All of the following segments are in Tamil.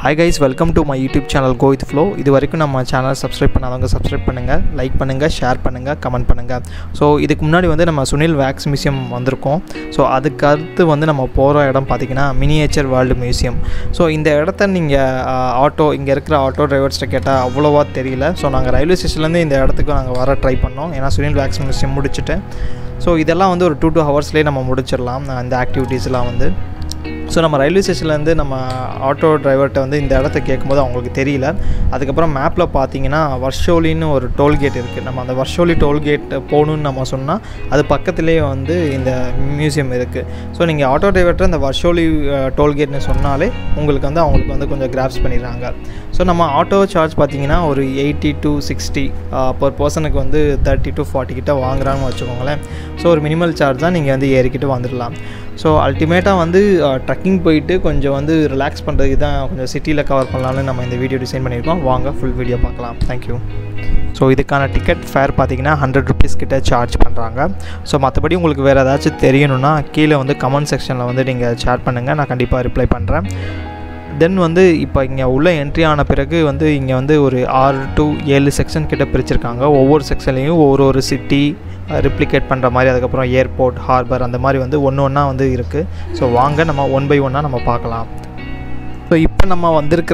hi guys welcome to my YouTube channel go with flow இது வரைக்கும் நம்ம சேனல் சப்ஸ்கிரைப் பண்ணாதவங்க சப்ஸ்கிரைப் பண்ணுங்கள் லைக் பண்ணுங்கள் ஷேர் பண்ணுங்கள் கமெண்ட் பண்ணுங்கள் ஸோ இதுக்கு முன்னாடி வந்து நம்ம சுனில் வேக்ஸ் மியூசியம் வந்திருக்கோம் ஸோ அதுக்கு அடுத்து வந்து நம்ம போகிற இடம் பார்த்திங்கன்னா மினியேச்சர் வேர்ல்டு மியூசியம் ஸோ இந்த இடத்த நீங்கள் ஆட்டோ இங்கே இருக்கிற ஆட்டோ டிரைவர்ஸ்ட்டை கேட்டால் அவ்வளோவா தெரியல ஸோ நாங்கள் ரயில்வே ஸ்டேஷன்லேருந்து இந்த இடத்துக்கு நாங்கள் வர ட்ரை பண்ணோம் ஏன்னா சுனில் வேக்ஸ் மியூசியம் முடிச்சுட்டு ஸோ இதெல்லாம் வந்து ஒரு டூ டூ ஹவர்ஸ்லேயே நம்ம முடிச்சிடலாம் இந்த ஆக்டிவிட்டீஸ்லாம் வந்து ஸோ நம்ம ரயில்வே ஸ்டேஷன்லேருந்து நம்ம ஆட்டோ டிரைவர்கிட்ட வந்து இந்த இடத்த கேட்கும்போது அவங்களுக்கு தெரியல அதுக்கப்புறம் மேப்பில் பார்த்தீங்கன்னா வர்ஷோலின்னு ஒரு டோல்கேட் இருக்குது நம்ம அந்த வர்ஷோலி டோல்கேட் போகணுன்னு நம்ம சொன்னால் அது பக்கத்துலேயே வந்து இந்த மியூசியம் இருக்குது ஸோ நீங்கள் ஆட்டோ டிரைவர்கிட்ட இந்த வர்ஷோலி டோல்கேட்னு சொன்னாலே உங்களுக்கு வந்து அவங்களுக்கு வந்து கொஞ்சம் கிராப்ஸ் பண்ணிடுறாங்க ஸோ நம்ம ஆட்டோ சார்ஜ் பார்த்தீங்கன்னா ஒரு எயிட்டி டு சிக்ஸ்டி பர் பர்சனுக்கு வந்து தேர்ட்டி டு ஃபார்ட்டி கிட்ட வாங்குறாங்கன்னு வச்சுக்கோங்களேன் ஸோ ஒரு மினிமல் சார்ஜ் தான் நீங்கள் வந்து ஏறிக்கிட்டு வந்துடலாம் ஸோ அல்டிமேட்டாக வந்து ட்ரக்கிங் போயிட்டு கொஞ்சம் வந்து ரிலாக்ஸ் பண்ணுறதுக்கு தான் கொஞ்சம் சிட்டியில் கவர் பண்ணலாம்னு நம்ம இந்த வீடியோ டிசைன் பண்ணியிருக்கோம் வாங்க ஃபுல் வீடியோ பார்க்கலாம் தேங்க்யூ ஸோ இதுக்கான டிக்கெட் ஃபேர் பார்த்தீங்கன்னா ஹண்ட்ரட் ருபீஸ் கிட்ட சார்ஜ் பண்ணுறாங்க ஸோ மற்றபடி உங்களுக்கு வேறு ஏதாச்சும் தெரியணும்னா கீழே வந்து கமெண்ட் செக்ஷனில் வந்து நீங்கள் ஷேர் பண்ணுங்கள் நான் கண்டிப்பாக ரிப்ளை பண்ணுறேன் தென் வந்து இப்போ இங்கே உள்ளே என்ட்ரி ஆன பிறகு வந்து இங்கே வந்து ஒரு ஆறு டு ஏழு செக்ஷன் கிட்ட பிரிச்சிருக்காங்க ஒவ்வொரு செக்ஷன்லேயும் ஒரு ஒரு சிட்டி ரிப்ளிகேட் பண்ணுற மாதிரி அதுக்கப்புறம் ஏர்போர்ட் ஹார்பர் அந்த மாதிரி வந்து ஒன்று ஒன்றா வந்து இருக்குது ஸோ வாங்க நம்ம ஒன் பை ஒன்னாக நம்ம பார்க்கலாம் ஸோ இப்போ நம்ம வந்திருக்கிற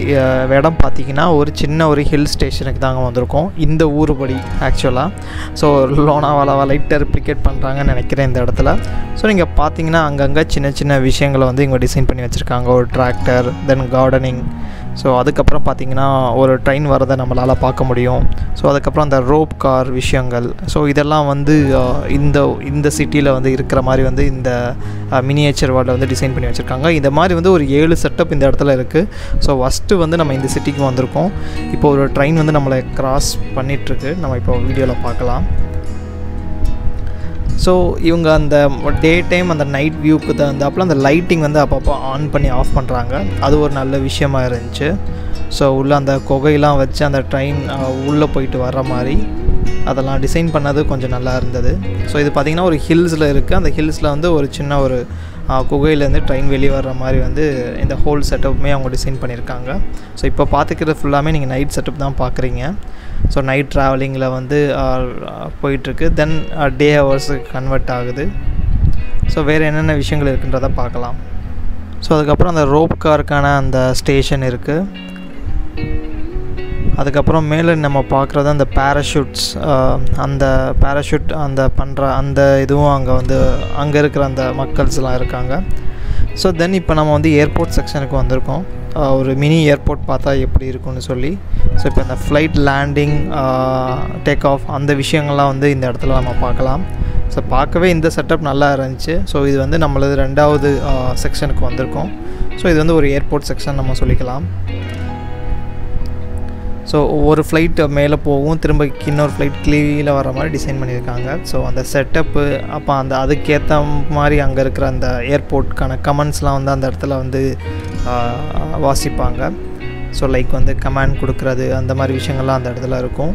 இடம் பார்த்திங்கன்னா ஒரு சின்ன ஒரு ஹில் ஸ்டேஷனுக்கு தாங்க வந்திருக்கோம் இந்த ஊருபடி ஆக்சுவலாக ஸோ லோனாவாலாவா லைட்டாக ரிப்ளிகேட் பண்ணுறாங்கன்னு நினைக்கிறேன் இந்த இடத்துல ஸோ நீங்கள் பார்த்தீங்கன்னா அங்கங்கே சின்ன சின்ன விஷயங்களை வந்து இங்கே டிசைன் பண்ணி வச்சுருக்காங்க ஒரு டிராக்டர் தென் கார்டனிங் ஸோ அதுக்கப்புறம் பார்த்திங்கன்னா ஒரு ட்ரெயின் வரதை நம்மளால் பார்க்க முடியும் ஸோ அதுக்கப்புறம் அந்த ரோப் கார் விஷயங்கள் ஸோ இதெல்லாம் வந்து இந்த இந்த சிட்டியில் வந்து இருக்கிற மாதிரி வந்து இந்த மினியேச்சர் வேர்ல்டில் வந்து டிசைன் பண்ணி வச்சுருக்காங்க இந்த மாதிரி வந்து ஒரு ஏழு செட்டப் இந்த இடத்துல இருக்குது ஸோ ஃபஸ்ட்டு வந்து நம்ம இந்த சிட்டிக்கு வந்திருக்கோம் இப்போ ஒரு ட்ரெயின் வந்து நம்மளை க்ராஸ் பண்ணிகிட்ருக்கு நம்ம இப்போ வீடியோவில் பார்க்கலாம் ஸோ இவங்க அந்த டே டைம் அந்த நைட் வியூக்கு தகுந்தாப்பில் அந்த லைட்டிங் வந்து அப்பப்போ ஆன் பண்ணி ஆஃப் பண்ணுறாங்க அது ஒரு நல்ல விஷயமா இருந்துச்சு ஸோ உள்ளே அந்த குகையெல்லாம் வச்சு அந்த ட்ரெயின் உள்ளே போயிட்டு வர்ற மாதிரி அதெல்லாம் டிசைன் பண்ணது கொஞ்சம் நல்லா இருந்தது ஸோ இது பார்த்திங்கன்னா ஒரு ஹில்ஸில் இருக்குது அந்த ஹில்ஸில் வந்து ஒரு சின்ன ஒரு குகையிலேருந்து ட்ரெயின் வெளியே வர்ற மாதிரி வந்து இந்த ஹோல் செட்டப்புமே அவங்க டிசைன் பண்ணியிருக்காங்க ஸோ இப்போ பார்த்துக்கிறது ஃபுல்லாமே நீங்கள் நைட் செட்டப் தான் பார்க்குறீங்க ஸோ நைட் ட்ராவலிங்கில் வந்து போயிட்டுருக்கு தென் டே ஹவர்ஸுக்கு கன்வெர்ட் ஆகுது ஸோ வேறு என்னென்ன விஷயங்கள் இருக்குன்றதை பார்க்கலாம் ஸோ அதுக்கப்புறம் அந்த ரோப் காருக்கான அந்த ஸ்டேஷன் இருக்குது அதுக்கப்புறம் மேலே நம்ம பார்க்குறது அந்த பேராஷூட்ஸ் அந்த பேராஷூட் அந்த பண்ணுற அந்த இதுவும் அங்கே வந்து அங்கே இருக்கிற அந்த மக்கள்ஸ்லாம் இருக்காங்க ஸோ தென் இப்போ நம்ம வந்து ஏர்போர்ட் செக்ஷனுக்கு வந்திருக்கோம் ஒரு மினி ஏர்போர்ட் பார்த்தா எப்படி இருக்கும்னு சொல்லி ஸோ இப்போ இந்த ஃப்ளைட் லேண்டிங் டேக் ஆஃப் அந்த விஷயங்கள்லாம் வந்து இந்த இடத்துல நம்ம பார்க்கலாம் ஸோ பார்க்கவே இந்த செட்டப் நல்லா இருந்துச்சு ஸோ இது வந்து நம்மளது ரெண்டாவது செக்ஷனுக்கு வந்திருக்கோம் ஸோ இது வந்து ஒரு ஏர்போர்ட் செக்ஷன் நம்ம சொல்லிக்கலாம் ஸோ ஒவ்வொரு ஃப்ளைட் மேலே போகும் திரும்ப இன்னொரு ஃப்ளைட் கீழே வர மாதிரி டிசைன் பண்ணியிருக்காங்க ஸோ அந்த செட்டப்பு அப்போ அந்த அதுக்கேற்ற மாதிரி அங்கே இருக்கிற அந்த ஏர்போர்ட்கான கமெண்ட்ஸ்லாம் வந்து அந்த இடத்துல வந்து வாசிப்பாங்க ஸோ லைக் வந்து கமெண்ட் கொடுக்குறது அந்த மாதிரி விஷயங்கள்லாம் அந்த இடத்துல இருக்கும்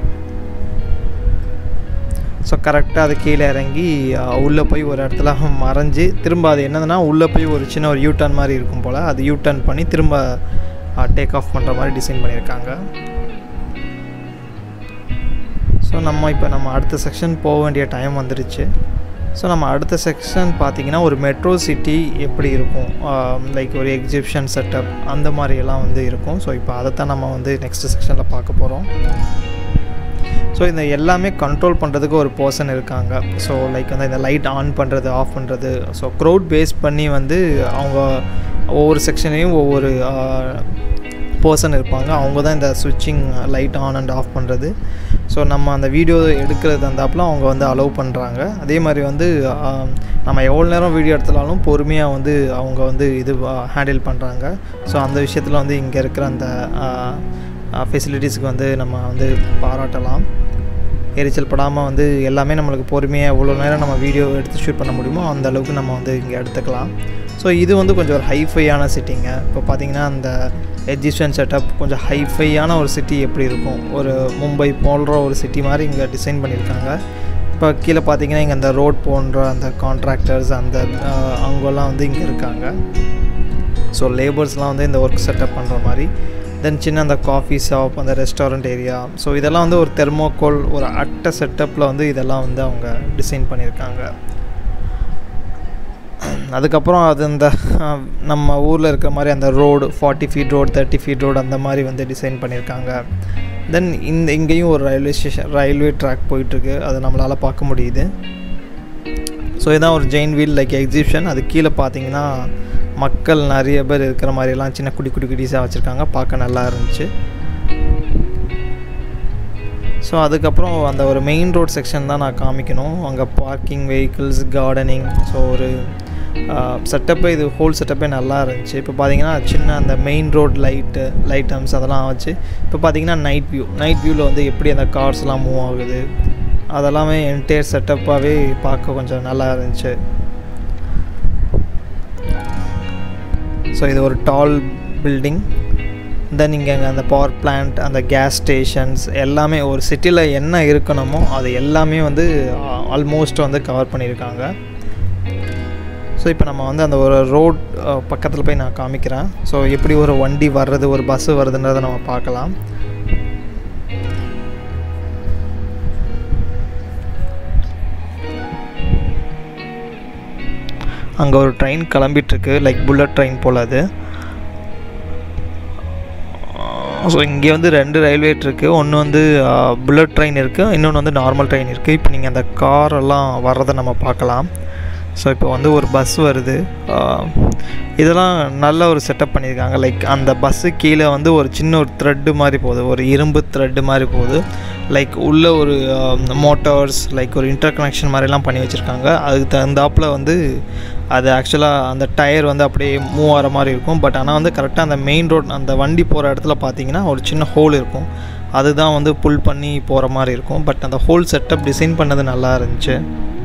ஸோ கரெக்டாக அது கீழே இறங்கி உள்ளே போய் ஒரு இடத்துல மறைஞ்சு திரும்ப அது என்னதுன்னா உள்ளே போய் ஒரு சின்ன ஒரு யூ டர்ன் மாதிரி இருக்கும் போல் அது யூ டர்ன் பண்ணி திரும்ப டேக் ஆஃப் பண்ணுற மாதிரி டிசைன் பண்ணியிருக்காங்க ஸோ நம்ம இப்போ நம்ம அடுத்த செக்ஷன் போக வேண்டிய டைம் வந்துருச்சு ஸோ நம்ம அடுத்த செக்ஷன் பார்த்திங்கன்னா ஒரு மெட்ரோ சிட்டி எப்படி இருக்கும் லைக் ஒரு எக்ஸிபிஷன் செட்டப் அந்த மாதிரியெல்லாம் வந்து இருக்கும் ஸோ இப்போ அதை தான் நம்ம வந்து நெக்ஸ்ட் செக்ஷனில் பார்க்க போகிறோம் ஸோ இந்த எல்லாமே கண்ட்ரோல் பண்ணுறதுக்கு ஒரு பர்சன் இருக்காங்க ஸோ லைக் வந்து இந்த லைட் ஆன் பண்ணுறது ஆஃப் பண்ணுறது ஸோ க்ரௌட் பேஸ் பண்ணி வந்து அவங்க ஒவ்வொரு செக்ஷன்லேயும் ஒவ்வொரு பர்சன் இருப்பாங்க அவங்க தான் இந்த சுவிட்சிங் லைட் ஆன் அண்ட் ஆஃப் பண்ணுறது ஸோ நம்ம அந்த வீடியோ எடுக்கிறது அந்தாப்பில் அவங்க வந்து அலோவ் பண்ணுறாங்க அதே மாதிரி வந்து நம்ம எவ்வளோ நேரம் வீடியோ எடுத்தாலும் பொறுமையாக வந்து அவங்க வந்து இது ஹேண்டில் பண்ணுறாங்க ஸோ அந்த விஷயத்தில் வந்து இங்கே இருக்கிற அந்த ஃபெசிலிட்டிஸ்க்கு வந்து நம்ம வந்து பாராட்டலாம் எரிச்சல் படாமல் வந்து எல்லாமே நம்மளுக்கு பொறுமையாக எவ்வளோ நேரம் நம்ம வீடியோ எடுத்து ஷூட் பண்ண முடியுமோ அந்த அளவுக்கு நம்ம வந்து இங்கே எடுத்துக்கலாம் ஸோ இது வந்து கொஞ்சம் ஒரு ஹைஃபையான சிட்டிங்க இப்போ பார்த்திங்கன்னா அந்த எஜிஷியன் செட்டப் கொஞ்சம் ஹைஃபையான ஒரு சிட்டி எப்படி இருக்கும் ஒரு மும்பை போன்ற ஒரு சிட்டி மாதிரி இங்கே டிசைன் பண்ணியிருக்காங்க இப்போ கீழே பார்த்தீங்கன்னா இங்கே அந்த ரோட் போன்ற அந்த கான்ட்ராக்டர்ஸ் அந்த அங்கெல்லாம் வந்து இங்கே இருக்காங்க ஸோ லேபர்ஸ்லாம் வந்து இந்த ஒர்க் செட்டப் பண்ணுற மாதிரி தென் சின்ன அந்த காஃபி ஷாப் அந்த ரெஸ்டாரண்ட் ஏரியா ஸோ இதெல்லாம் வந்து ஒரு தெர்மோகோல் ஒரு அட்டை செட்டப்பில் வந்து இதெல்லாம் வந்து அவங்க டிசைன் பண்ணியிருக்காங்க அதுக்கப்புறம் அது அந்த அஹ், நம்ம ஊரில் இருக்கிற மாதிரி அந்த road forty feet road thirty feet road அந்த மாதிரி வந்து டிசைன் பண்ணியிருக்காங்க தென் இந்த இங்கேயும் ஒரு ரயில்வே ஸ்டேஷன் ரயில்வே ட்ராக் போயிட்டுருக்கு அது நம்மளால் பார்க்க முடியுது ஸோ இதான் ஒரு ஜெயின் வீல் லைக் எக்ஸிபிஷன் அது கீழே பார்த்தீங்கன்னா மக்கள் நிறைய பேர் இருக்கிற மாதிரிலாம் சின்ன குட்டி குட்டி குட்டிஸாக வச்சுருக்காங்க பார்க்க நல்லா இருந்துச்சு ஸோ அதுக்கப்புறம் அந்த ஒரு மெயின் ரோட் செக்ஷன் தான் நான் காமிக்கணும் அங்கே பார்க்கிங் வெஹிக்கிள்ஸ் கார்டனிங் ஸோ ஒரு செட்டப்பே இது ஹோல் செட்டப்பே நல்லா இருந்துச்சு இப்போ பார்த்தீங்கன்னா சின்ன அந்த மெயின் ரோட் லைட்டு லைட்டம்ஸ் அதெல்லாம் வச்சு இப்போ பார்த்தீங்கன்னா நைட் வியூ நைட் வியூவில் வந்து எப்படி அந்த கார்ஸ்லாம் மூவ் ஆகுது அதெல்லாமே என்டையர் செட்டப்பாகவே பார்க்க கொஞ்சம் நல்லா இருந்துச்சு ஸோ இது ஒரு டால் பில்டிங் தென் இங்கே அங்கே அந்த பவர் பிளான்ட் அந்த கேஸ் ஸ்டேஷன்ஸ் எல்லாமே ஒரு சிட்டியில் என்ன இருக்கணுமோ அது எல்லாமே வந்து ஆல்மோஸ்ட் வந்து கவர் பண்ணியிருக்காங்க ஸோ இப்போ நம்ம வந்து அந்த ஒரு ரோட் பக்கத்தில் போய் நான் காமிக்கிறேன் ஸோ எப்படி ஒரு வண்டி வர்றது ஒரு பஸ்ஸு வருதுன்றதை நம்ம பார்க்கலாம் அங்கே ஒரு ட்ரெயின் கிளம்பிட்டுருக்கு லைக் புல்லட் ட்ரெயின் போல் அது ஸோ இங்கே வந்து ரெண்டு ரயில்வே இருக்குது ஒன்று வந்து புல்லட் ட்ரெயின் இருக்குது இன்னொன்று வந்து நார்மல் ட்ரெயின் இருக்குது இப்போ நீங்கள் அந்த கார் எல்லாம் வர்றதை நம்ம பார்க்கலாம் ஸோ இப்போ வந்து ஒரு பஸ் வருது ஆஹ் இதெல்லாம் நல்ல ஒரு செட்டப் பண்ணியிருக்காங்க லைக் அந்த பஸ்ஸு கீழே வந்து ஒரு சின்ன ஒரு த்ரெட்டு மாதிரி போகுது ஒரு இரும்பு த்ரெட்டு மாதிரி போகுது லைக் உள்ள ஒரு மோட்டார்ஸ் லைக் ஒரு இன்டர் கனெக்ஷன் மாதிரிலாம் பண்ணி வச்சுருக்காங்க அதுக்கு தகுந்தாப்பில் வந்து அது ஆக்சுவலாக அந்த டயர் வந்து அப்படியே மூவ் ஆகிற மாதிரி இருக்கும் பட் ஆனால் வந்து கரெக்டாக அந்த மெயின் ரோட் அந்த வண்டி போகிற இடத்துல பார்த்தீங்கன்னா ஒரு சின்ன ஹோல் இருக்கும் அதுதான் வந்து புல் பண்ணி போகிற மாதிரி இருக்கும் பட் அந்த ஹோல் செட்டப் டிசைன் பண்ணது நல்லா இருந்துச்சு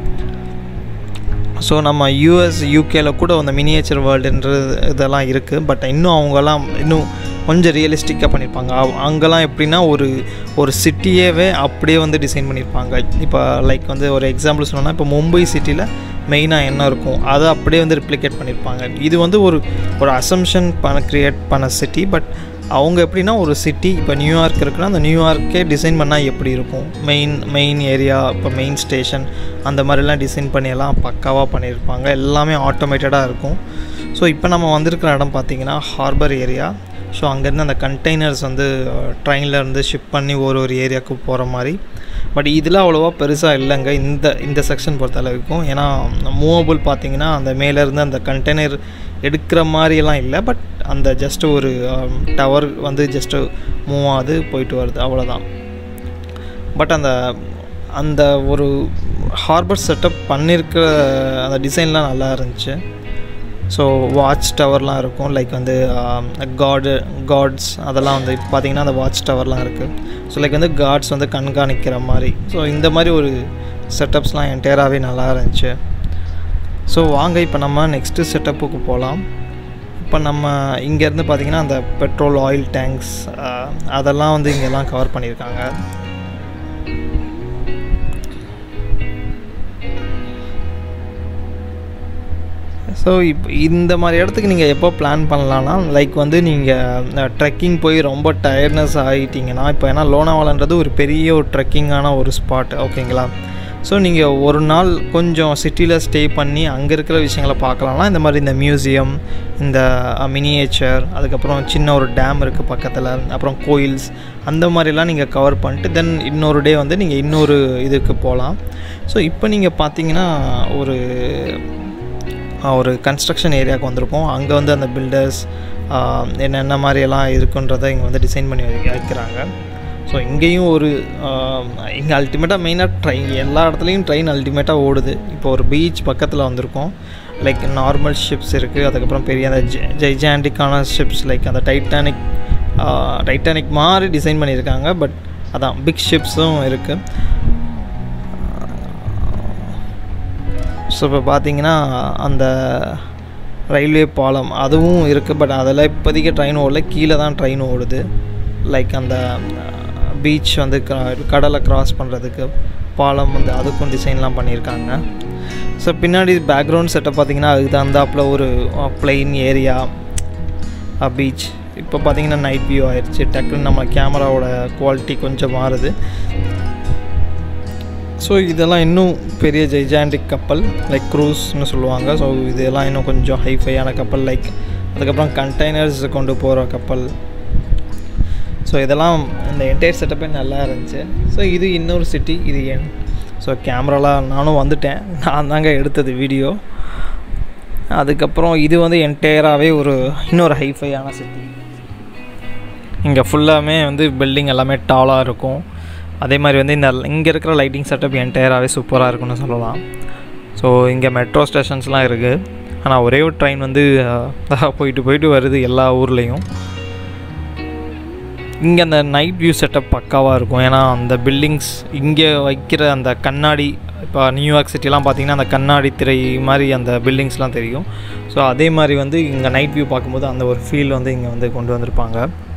ஸோ நம்ம யூஎஸ் யூகேல கூட அந்த மினியேச்சர் வேர்ல்டுன்றது இதெல்லாம் இருக்குது பட் இன்னும் அவங்கெல்லாம் இன்னும் கொஞ்சம் ரியலிஸ்டிக்காக பண்ணியிருப்பாங்க அவ- அங்கெல்லாம் எப்படின்னா ஒரு ஒரு சிட்டியவே அப்படியே வந்து டிசைன் பண்ணியிருப்பாங்க இப்போ லைக் வந்து ஒரு எக்ஸாம்பிள் சொன்னோன்னா இப்போ மும்பை சிட்டியில் மெயினாக என்ன இருக்கும் அதை அப்படியே வந்து ரிப்ளிகேட் பண்ணியிருப்பாங்க இது வந்து ஒரு ஒரு அசம்ஷன் பண்ண க்ரியேட் பண்ண சிட்டி பட் அவங்க எப்படின்னா ஒரு சிட்டி இப்போ நியூயார்க் இருக்குன்னா அந்த நியூயார்க்கே டிசைன் பண்ணால் எப்படி இருக்கும் மெயின் மெயின் ஏரியா இப்போ மெயின் ஸ்டேஷன் அந்த மாதிரிலாம் டிசைன் பண்ணி எல்லாம் பக்காவாக பண்ணியிருப்பாங்க எல்லாமே ஆட்டோமேட்டடாக இருக்கும் ஸோ இப்போ நம்ம வந்திருக்கிற இடம் பார்த்தீங்கன்னா ஹார்பர் ஏரியா ஸோ அங்கேருந்து அந்த கண்டெய்னர்ஸ் வந்து ட்ரெயினில் இருந்து ஷிப் பண்ணி ஒரு ஒரு ஏரியாவுக்கு போகிற மாதிரி பட் இதில் அவ்வளோவா பெருசாக இல்லைங்க இந்த இந்த செக்ஷன் பொறுத்த அளவுக்கும் ஏன்னா மூவபிள் பார்த்தீங்கன்னா அந்த மேலேருந்து அந்த கண்டெய்னர் எடுக்கிற மாதிரியெல்லாம் இல்லை பட் அந்த ஜஸ்ட் ஒரு டவர் வந்து ஜஸ்ட்டு மூவ் ஆகுது போயிட்டு வருது அவ்வளோதான் பட் அந்த அந்த ஒரு ஹார்பர் செட்டப் பண்ணியிருக்கிற அந்த டிசைன்லாம் நல்லா இருந்துச்சு ஸோ வாட்ச் டவர்லாம் இருக்கும் லைக் வந்து காடு காட்ஸ் அதெல்லாம் வந்து இப்போ பார்த்தீங்கன்னா அந்த வாட்ச் டவர்லாம் இருக்குது ஸோ லைக் வந்து காட்ஸ் வந்து கண்காணிக்கிற மாதிரி ஸோ இந்த மாதிரி ஒரு செட்டப்ஸ்லாம் என்டையராகவே நல்லா இருந்துச்சு ஸோ வாங்க இப்போ நம்ம நெக்ஸ்ட்டு செட்டப்புக்கு போகலாம் இப்போ நம்ம இங்கேருந்து பார்த்தீங்கன்னா அந்த பெட்ரோல் ஆயில் டேங்க்ஸ் அதெல்லாம் வந்து இங்கெல்லாம் கவர் பண்ணியிருக்காங்க ஸோ இப்போ இந்த மாதிரி இடத்துக்கு நீங்கள் எப்போ பிளான் பண்ணலான்னா லைக் வந்து நீங்கள் ட்ரெக்கிங் போய் ரொம்ப டயர்ட்னஸ் ஆகிட்டீங்கன்னா இப்போ ஏன்னா லோனாவாலன்றது ஒரு பெரிய ஒரு ட்ரெக்கிங்கான ஒரு ஸ்பாட் ஓகேங்களா ஸோ நீங்கள் ஒரு நாள் கொஞ்சம் சிட்டியில் ஸ்டே பண்ணி அங்கே இருக்கிற விஷயங்களை பார்க்கலாம்னா இந்த மாதிரி இந்த மியூசியம் இந்த மினியேச்சர் அதுக்கப்புறம் சின்ன ஒரு டேம் இருக்குது பக்கத்தில் அப்புறம் கோயில்ஸ் அந்த மாதிரிலாம் நீங்கள் கவர் பண்ணிட்டு தென் இன்னொரு டே வந்து நீங்கள் இன்னொரு இதுக்கு போகலாம் ஸோ இப்போ நீங்கள் பார்த்தீங்கன்னா ஒரு ஒரு கன்ஸ்ட்ரக்ஷன் ஏரியாவுக்கு வந்திருக்கோம் அங்கே வந்து அந்த பில்டர்ஸ் என்னென்ன மாதிரியெல்லாம் இருக்குன்றதை இங்கே வந்து டிசைன் பண்ணி வை- வைக்கிறாங்க ஸோ இங்கேயும் ஒரு இங்கே அல்டிமேட்டாக மெயினாக ட்ரெயின் எல்லா இடத்துலையும் ட்ரெயின் அல்டிமேட்டாக ஓடுது இப்போ ஒரு பீச் பக்கத்தில் வந்திருக்கோம் லைக் நார்மல் ஷிப்ஸ் இருக்குது அதுக்கப்புறம் பெரிய அந்த ஜெய்ஜாண்டிக்கான ஷிப்ஸ் லைக் அந்த டைட்டானிக் டைட்டானிக் மாதிரி டிசைன் பண்ணியிருக்காங்க பட் அதான் பிக் ஷிப்ஸும் இருக்குது ஸோ இப்போ பார்த்தீங்கன்னா அந்த ரயில்வே பாலம் அதுவும் இருக்குது பட் அதில் இப்போதைக்கு ட்ரெயின் ஓடல கீழே தான் ட்ரெயின் ஓடுது லைக் அந்த பீச் வந்து க- கடலை கிராஸ் பண்ணுறதுக்கு பாலம் வந்து அதுக்கும் டிசைன்லாம் பண்ணியிருக்காங்க ஸோ பின்னாடி பேக்ரவுண்ட் செட்டப் பார்த்தீங்கன்னா அதுக்கு தகுந்தாப்பில் ஒரு பிளெயின் ஏரியா பீச் இப்போ பார்த்தீங்கன்னா நைட் வியூ ஆயிடுச்சு டக்குன்னு நம்ம கேமராவோட குவாலிட்டி கொஞ்சம் மாறுது ஸோ இதெல்லாம் இன்னும் பெரிய ஜெய்ஜாண்டிக் கப்பல் லைக் க்ரூஸ்னு சொல்லுவாங்க ஸோ இதெல்லாம் இன்னும் கொஞ்சம் ஹைஃபையான கப்பல் லைக் அதுக்கப்புறம் கண்டெய்னர்ஸ் கொண்டு போகிற கப்பல் ஸோ இதெல்லாம் இந்த என்டையர் செட்டப்பே நல்லா இருந்துச்சு ஸோ இது இன்னொரு சிட்டி இது என் ஸோ கேமராலாம் நானும் வந்துட்டேன் நான் தாங்க எடுத்தது வீடியோ அதுக்கப்புறம் இது வந்து என்டையராகவே ஒரு இன்னொரு ஹைஃபையான சிட்டி இங்கே ஃபுல்லாமே வந்து பில்டிங் எல்லாமே டாலாக இருக்கும் அதே மாதிரி வந்து இந்த இங்கே இருக்கிற லைட்டிங் செட்டப் என்டையராகவே சூப்பராக இருக்கும்னு சொல்லலாம் ஸோ இங்கே மெட்ரோ ஸ்டேஷன்ஸ்லாம் இருக்குது ஆனால் ஒரே ஒரு ட்ரெயின் வந்து போயிட்டு போயிட்டு வருது எல்லா ஊர்லேயும் இங்கே அந்த நைட் வியூ செட்டப் பக்காவாக இருக்கும் ஏன்னா அந்த பில்டிங்ஸ் இங்கே வைக்கிற அந்த கண்ணாடி இப்போ நியூயார்க் சிட்டிலாம் பார்த்திங்கன்னா அந்த கண்ணாடி திரை மாதிரி அந்த பில்டிங்ஸ்லாம் தெரியும் ஸோ அதே மாதிரி வந்து இங்கே நைட் வியூ பார்க்கும்போது அந்த ஒரு ஃபீல் வந்து இங்கே வந்து கொண்டு வந்திருப்பாங்க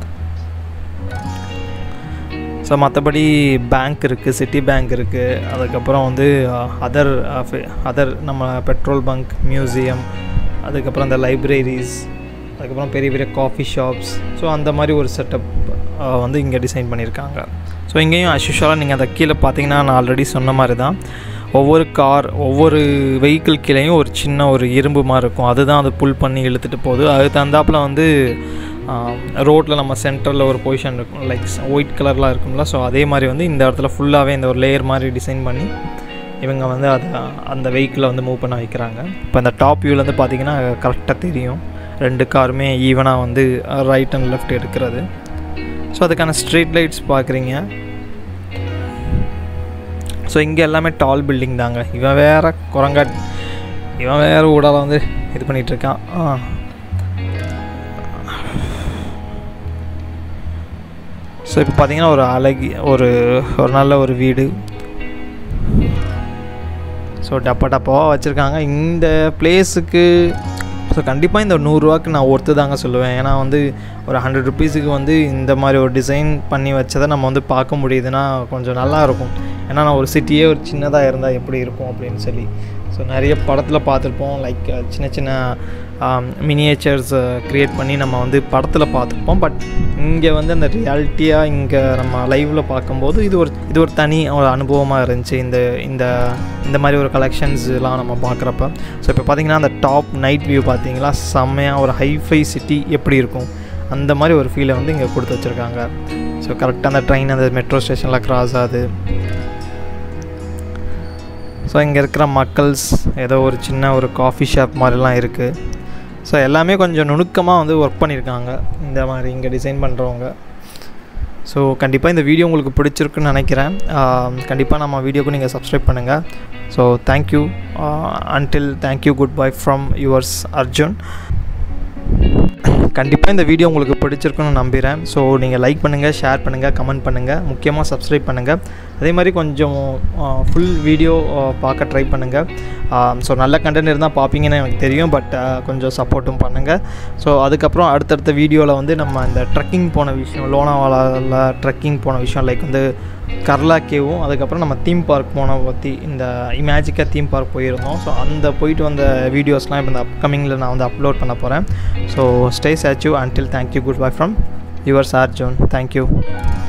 ஸோ மற்றபடி பேங்க் இருக்குது சிட்டி பேங்க் இருக்குது அதுக்கப்புறம் வந்து அதர் அதர் நம்ம பெட்ரோல் பங்க் மியூசியம் அதுக்கப்புறம் அந்த லைப்ரரிஸ் அதுக்கப்புறம் பெரிய பெரிய காஃபி ஷாப்ஸ் ஸோ அந்த மாதிரி ஒரு செட்டப் வந்து இங்கே டிசைன் பண்ணியிருக்காங்க ஸோ இங்கேயும் அஸ்யூஷுவலாக நீங்கள் அதை கீழே பார்த்தீங்கன்னா நான் ஆல்ரெடி சொன்ன மாதிரி தான் ஒவ்வொரு கார் ஒவ்வொரு வெஹிக்கிள் கீழேயும் ஒரு சின்ன ஒரு இரும்பு மாதிரி இருக்கும் அதுதான் அது புல் பண்ணி இழுத்துட்டு போகுது அது தந்தாப்பில் வந்து ரோட்டில் நம்ம சென்டரில் ஒரு பொசிஷன் இருக்கும் லைக் ஒயிட் கலர்லாம் இருக்கும்ல ஸோ அதே மாதிரி வந்து இந்த இடத்துல ஃபுல்லாகவே இந்த ஒரு லேயர் மாதிரி டிசைன் பண்ணி இவங்க வந்து அதை அந்த வெஹிக்கிளை வந்து மூவ் பண்ண வைக்கிறாங்க இப்போ இந்த டாப் வியூலேருந்து பார்த்தீங்கன்னா கரெக்டாக தெரியும் ரெண்டு காருமே ஈவனாக வந்து ரைட் அண்ட் லெஃப்ட் எடுக்கிறது ஸோ அதுக்கான ஸ்ட்ரீட் லைட்ஸ் பார்க்குறீங்க ஸோ இங்கே எல்லாமே டால் பில்டிங் தாங்க இவன் வேற குரங்கா இவன் வேற ஊடால வந்து இது பண்ணிகிட்ருக்கான் ஆ ஸோ இப்போ பார்த்தீங்கன்னா ஒரு அழகி ஒரு ஒரு நல்ல ஒரு வீடு ஸோ டப்பா டப்பாவாக வச்சுருக்காங்க இந்த பிளேஸுக்கு ஸோ கண்டிப்பாக இந்த நூறுரூவாக்கு நான் ஒர்த்து தாங்க சொல்லுவேன் ஏன்னா வந்து ஒரு ஹண்ட்ரட் ருபீஸுக்கு வந்து இந்த மாதிரி ஒரு டிசைன் பண்ணி வச்சதை நம்ம வந்து பார்க்க முடியுதுன்னா கொஞ்சம் நல்லா இருக்கும் ஏன்னா நான் ஒரு சிட்டியே ஒரு சின்னதாக இருந்தால் எப்படி இருக்கும் அப்படின்னு சொல்லி ஸோ நிறைய படத்தில் பார்த்துருப்போம் லைக் சின்ன சின்ன மினியேச்சர்ஸ் க்ரியேட் பண்ணி நம்ம வந்து படத்தில் பார்த்துருப்போம் பட் இங்கே வந்து அந்த ரியாலிட்டியாக இங்கே நம்ம லைவில் பார்க்கும்போது இது ஒரு இது ஒரு தனி ஒரு அனுபவமாக இருந்துச்சு இந்த இந்த இந்த மாதிரி ஒரு கலெக்ஷன்ஸ்லாம் நம்ம பார்க்குறப்ப ஸோ இப்போ பார்த்திங்கன்னா அந்த டாப் நைட் வியூ பார்த்தீங்களா செம்மையாக ஒரு ஹைஃபை சிட்டி எப்படி இருக்கும் அந்த மாதிரி ஒரு ஃபீலை வந்து இங்கே கொடுத்து வச்சுருக்காங்க ஸோ கரெக்டாக அந்த ட்ரெயின் அந்த மெட்ரோ ஸ்டேஷனில் க்ராஸ் ஆகுது ஸோ இங்கே இருக்கிற மக்கள்ஸ் ஏதோ ஒரு சின்ன ஒரு காஃபி ஷாப் மாதிரிலாம் இருக்குது ஸோ எல்லாமே கொஞ்சம் நுணுக்கமாக வந்து ஒர்க் பண்ணியிருக்காங்க இந்த மாதிரி இங்கே டிசைன் பண்ணுறவங்க ஸோ கண்டிப்பாக இந்த வீடியோ உங்களுக்கு பிடிச்சிருக்குன்னு நினைக்கிறேன் கண்டிப்பாக நம்ம வீடியோக்கு நீங்கள் சப்ஸ்கிரைப் பண்ணுங்கள் so thank you until thank you good bye from yours Arjun கண்டிப்பாக இந்த வீடியோ உங்களுக்கு பிடிச்சிருக்குன்னு நம்புகிறேன் ஸோ நீங்கள் லைக் பண்ணுங்கள் ஷேர் பண்ணுங்கள் கமெண்ட் பண்ணுங்கள் முக்கியமாக சப்ஸ்கிரைப் பண்ணுங்கள் அதே மாதிரி கொஞ்சம் ஃபுல் வீடியோ பார்க்க ட்ரை பண்ணுங்கள் ஸோ நல்ல கண்டென்ட் இருந்தால் பார்ப்பீங்கன்னு எனக்கு தெரியும் பட் கொஞ்சம் சப்போர்ட்டும் பண்ணுங்கள் ஸோ அதுக்கப்புறம் அடுத்தடுத்த வீடியோவில் வந்து நம்ம இந்த ட்ரெக்கிங் போன விஷயம் லோனாவாலாவில் ட்ரெக்கிங் போன விஷயம் லைக் வந்து கர்லா கேவும் அதுக்கப்புறம் நம்ம தீம் பார்க் போன பற்றி இந்த இமேஜிக்காக தீம் பார்க் போயிருந்தோம் ஸோ அந்த போயிட்டு வந்த வீடியோஸ்லாம் இப்போ இந்த அப்கமிங்கில் நான் வந்து அப்லோட் பண்ண போகிறேன் so stay safe until thank you good bye from your சார் ஜோன் தேங்க்யூ